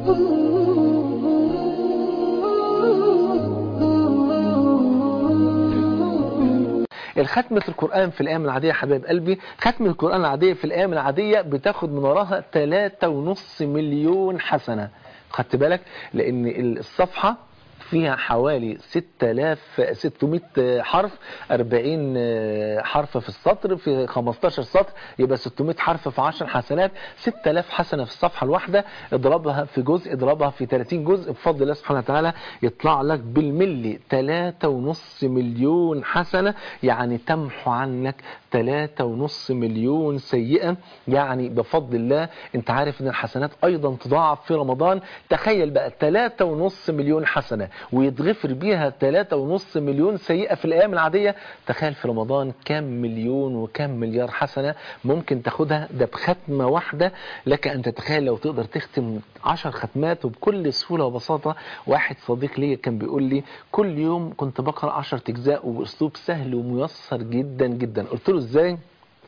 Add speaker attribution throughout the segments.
Speaker 1: الختمة القرآن في الأيام العادية يا حبايب قلبي ختمة القرآن العادية في الأيام العادية بتاخد من وراها 3.5 مليون حسنة خدت بالك لأن الصفحة فيها حوالي 6600 حرف 40 حرف في السطر في 15 سطر يبقى 600 حرف في 10 حسنات 6000 حسنة في الصفحة الواحدة اضربها في جزء اضربها في 30 جزء بفضل الله سبحانه وتعالى يطلع لك بالملي 3.5 مليون حسنة يعني تمحو عنك 3.5 مليون سيئة يعني بفضل الله انت عارف ان الحسنات ايضا تضاعف في رمضان تخيل بقى 3.5 مليون حسنة ويتغفر بيها 3.5 مليون سيئة في الأيام العادية تخيل في رمضان كم مليون وكم مليار حسنة ممكن تاخدها ده بختمة واحدة لك أن تتخيل لو تقدر تختم 10 ختمات وبكل سهولة وبساطة واحد صديق لي كان بيقول لي كل يوم كنت بقرأ 10 أجزاء وبأسلوب سهل وميسر جدا جدا قلت له إزاي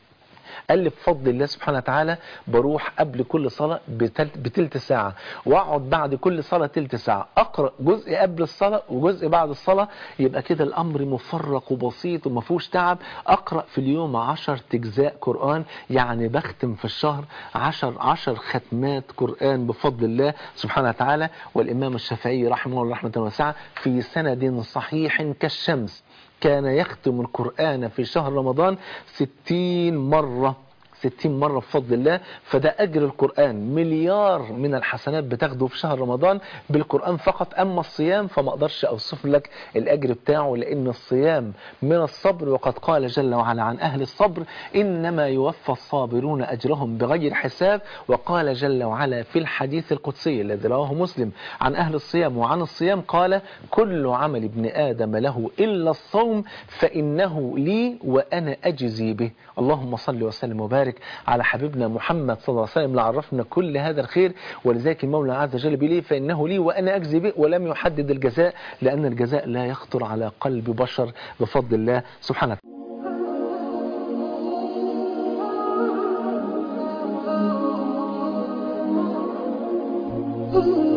Speaker 1: قال لي بفضل الله سبحانه وتعالى بروح قبل كل صلاة بتلت, بتلت ساعة واقعد بعد كل صلاة تلت ساعة اقرأ جزء قبل الصلاة وجزء بعد الصلاة يبقى كده الامر مفرق وبسيط وما فيهوش تعب اقرأ في اليوم عشر تجزاء قرآن يعني بختم في الشهر عشر عشر ختمات قرآن بفضل الله سبحانه وتعالى والامام الشافعي رحمه الله رحمة واسعة في سند صحيح كالشمس كان يختم القرآن في شهر رمضان ستين مرة ستين مرة بفضل الله فده أجر القرآن مليار من الحسنات بتاخده في شهر رمضان بالقرآن فقط أما الصيام فما أقدرش أوصف لك الأجر بتاعه لأن الصيام من الصبر وقد قال جل وعلا عن أهل الصبر إنما يوفى الصابرون أجرهم بغير حساب وقال جل وعلا في الحديث القدسي الذي رواه مسلم عن أهل الصيام وعن الصيام قال كل عمل ابن آدم له إلا الصوم فإنه لي وأنا أجزي به اللهم صل وسلم وبارك على حبيبنا محمد صلى الله عليه وسلم لعرفنا كل هذا الخير ولذلك المولى عز وجل بليه فإنه لي وأنا أجزي به ولم يحدد الجزاء لأن الجزاء لا يخطر على قلب بشر بفضل الله سبحانه
Speaker 2: Ooh.